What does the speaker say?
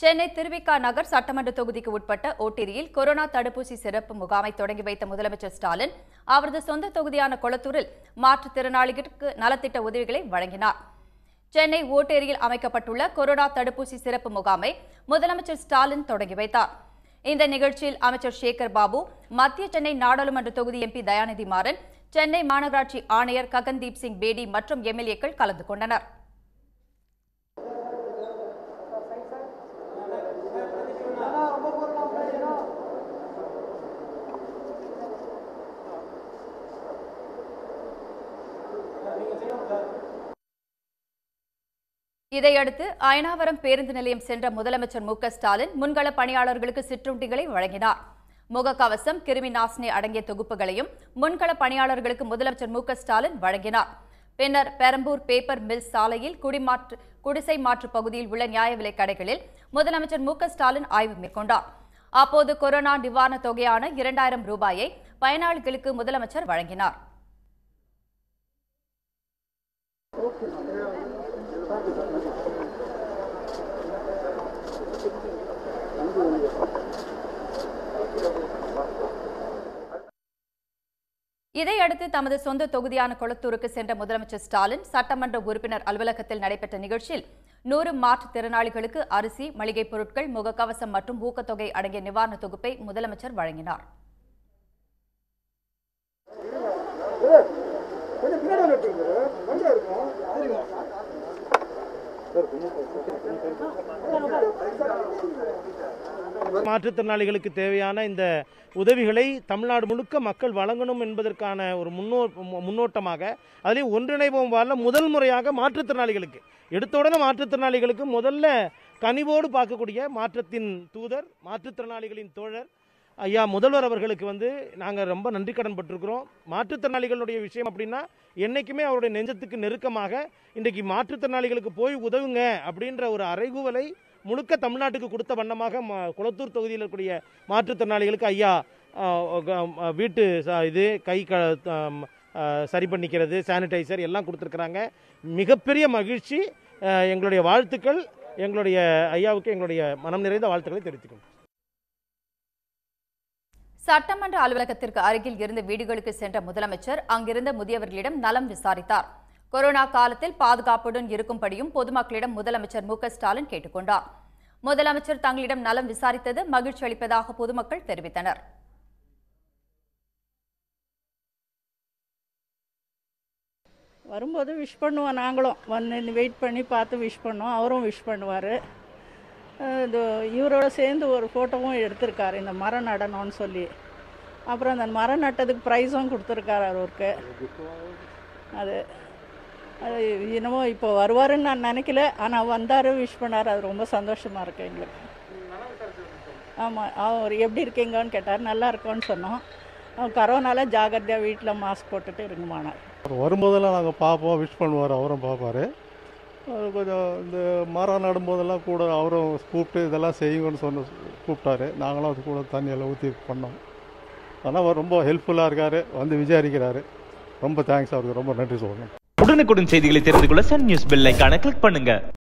சென்னை திருவிக்கா நகர் சட்டமன்ற தொகுதிக்கு உட்பட்ட ஓட்டேரியில் கொரோனா தடுப்பூசி சிறப்பு முகாமை தொடங்கி வைத்த முதலமைச்சர் ஸ்டாலின் அவரது சொந்த தொகுதியான கொளத்தூரில் மாற்றுத்திறனாளிகளுக்கு நலத்திட்ட உதவிகளை வழங்கினார் சென்னை ஓட்டேரியில் அமைக்கப்பட்டுள்ள கொரோனா தடுப்பூசி சிறப்பு முகாமை முதலமைச்சர் ஸ்டாலின் தொடங்கி வைத்தார் இந்த நிகழ்ச்சியில் அமைச்சர் சேகர் பாபு மத்திய சென்னை நாடாளுமன்ற தொகுதி எம்பி தயாநிதி மாறன் சென்னை மாநகராட்சி ஆணையர் ககன்தீப் சிங் பேடி மற்றும் எம்எல்ஏக்கள் கலந்து கொண்டனர் இதையடுத்து அயனாவரம் பேருந்து நிலையம் சென்ற முதலமைச்சர் மு க ஸ்டாலின் முன்கள பணியாளர்களுக்கு சிற்றுண்டிகளை வழங்கினார் முகக்கவசம் கிருமி நாசினி அடங்கிய தொகுப்புகளையும் முன்கள பணியாளர்களுக்கு முதலமைச்சர் மு க ஸ்டாலின் வழங்கினார் பின்னர் பெரம்பூர் பேப்பர் மில் சாலையில் குடிமாற்று குடிசை மாற்று பகுதியில் உள்ள நியாய விலைக் கடைகளில் முதலமைச்சர் மு க ஸ்டாலின் ஆய்வு மேற்கொண்டார் அப்போது கொரோனா நிவாரணத் தொகையான இரண்டாயிரம் ரூபாயை பயனாளிகளுக்கு முதலமைச்சர் வழங்கினார் இதையடுத்து தமது சொந்த தொகுதியான கொளத்தூருக்கு சென்ற முதலமைச்சர் ஸ்டாலின் சட்டமன்ற உறுப்பினர் அலுவலகத்தில் நடைபெற்ற நிகழ்ச்சியில் நூறு மாற்றுத்திறனாளிகளுக்கு அரிசி மளிகைப் பொருட்கள் முகக்கவசம் மற்றும் ஊக்கத்தொகை அடங்கிய நிவாரணத் தொகுப்பை முதலமைச்சர் வழங்கினார் கொஞ்சம் பின்னாடி நிறுத்துங்க கொஞ்சம் இருக்கும் மாற்றுத்திறனாளிகளுக்கு தேவையான இந்த உதவிகளை தமிழ்நாடு முழுக்க மக்கள் வழங்கணும் என்பதற்கான ஒரு முன்னோ மு- முன்னோட்டமாக அதிலையும் ஒன்றிணைவோம் வாரில் முதல் முறையாக மாற்றுத்திறனாளிகளுக்கு எடுத்த உடனே மாற்றுத்திறனாளிகளுக்கு முதல்ல கனிவோடு பார்க்கக்கூடிய மாற்றத்தின் தூதர் மாற்றுத்திறனாளிகளின் தோழர் ஐயா முதல்வர் அவர்களுக்கு வந்து நாங்கள் ரொம்ப நன்றி கடன் பட்டிருக்கிறோம் மாற்றுத்திறனாளிகளுடைய விஷயம் அப்படின்னா என்றைக்குமே அவருடைய நெஞ்சத்துக்கு நெருக்கமாக இன்றைக்கு மாற்றுத்திறனாளிகளுக்கு போய் உதவுங்க அப்படின்ற ஒரு அறைகூவலை முழுக்க தமிழ்நாட்டுக்கு கொடுத்த வண்ணமாக ம- குளத்தூர் தொகுதியில் இருக்கக்கூடிய மாற்றுத்திறனாளிகளுக்கு ஐயா ஆ, க- ஆ, வீட்டு ச- இது கை க ஆம், ஆ, சரி பண்ணிக்கிறது சானிடைசர் எல்லாம் கொடுத்துருக்குறாங்க மிகப்பெரிய மகிழ்ச்சி ஆ, எங்களுடைய வாழ்த்துக்கள் எங்களுடைய ஐயாவுக்கு எங்களுடைய மனம் நிறைந்த வாழ்த்துக்களை தெரிவித்துக்கணும் சட்டமன்ற அலுவலகத்திற்கு அருகில் இருந்த வீடுகளுக்கு சென்ற முதலமைச்சர் அங்கிருந்த முதியவர்களிடம் நலம் விசாரித்தார் கொரோனா காலத்தில் பாதுகாப்புடன் இருக்கும்படியும் பொதுமக்களிடம் முதலமைச்சர் மு க ஸ்டாலின் கேட்டுக்கொண்டார் முதலமைச்சர் தங்களிடம் நலம் விசாரித்தது மகிழ்ச்சி அளிப்பதாக பொதுமக்கள் தெரிவித்தனர் வரும்போது விஷ் பண்ணுவோம் நாங்களும் வந்து வெயிட் பண்ணி பார்த்து விஷ் பண்ணுவோம் அவரும் விஷ் பண்ணுவார் இது இவரோட சேர்ந்து ஒரு ஃபோட்டோவும் எடுத்திருக்காரு இந்த மரம் நடணும்னு சொல்லி அப்புறம் அந்த மரம் நட்டதுக்கு ப்ரைஸும் கொடுத்துருக்காரு அவருக்கு அது அது என்னமோ இப்போ வருவாருன்னு நான் நினைக்கல ஆனால் வந்தார் விஷ் பண்ணார் அது ரொம்ப சந்தோஷமாக இருக்கு எங்களுக்கு ஆமாம் அவர் எப்படி இருக்கீங்கன்னு கேட்டார் நல்லா இருக்கோன்னு சொன்னோம் அவர் கரோனால ஜாகிரதையாக வீட்டில் மாஸ்க் போட்டுட்டு இருக்குமானார் அவர் வரும்போதெல்லாம் நாங்கள் பார்ப்போம் விஷ் பண்ணுவார் அவரும் பார்ப்பாரு அவர் கொஞ்சம் இந்த மரம் நடும்போதெல்லாம் கூட அவரும் கூப்பிட்டு இதெல்லாம் செய்யுங்கன்னு சொன்ன கூப்பிட்டாரு நாங்களும் அது கூட தண்ணியெல்லாம் ஊற்றி பண்ணோம் ஆனால் அவர் ரொம்ப ஹெல்ப்ஃபுல்லாக இருக்கார் வந்து விசாரிக்கிறாரு ரொம்ப தேங்க்ஸ் அவருக்கு ரொம்ப நன்றி சொல்லணும் உடனுக்குடன் செய்திகளை தெரிந்து கொள்ள சன் நியூஸ் பெல் ஐகானை கிளிக் பண்ணுங்க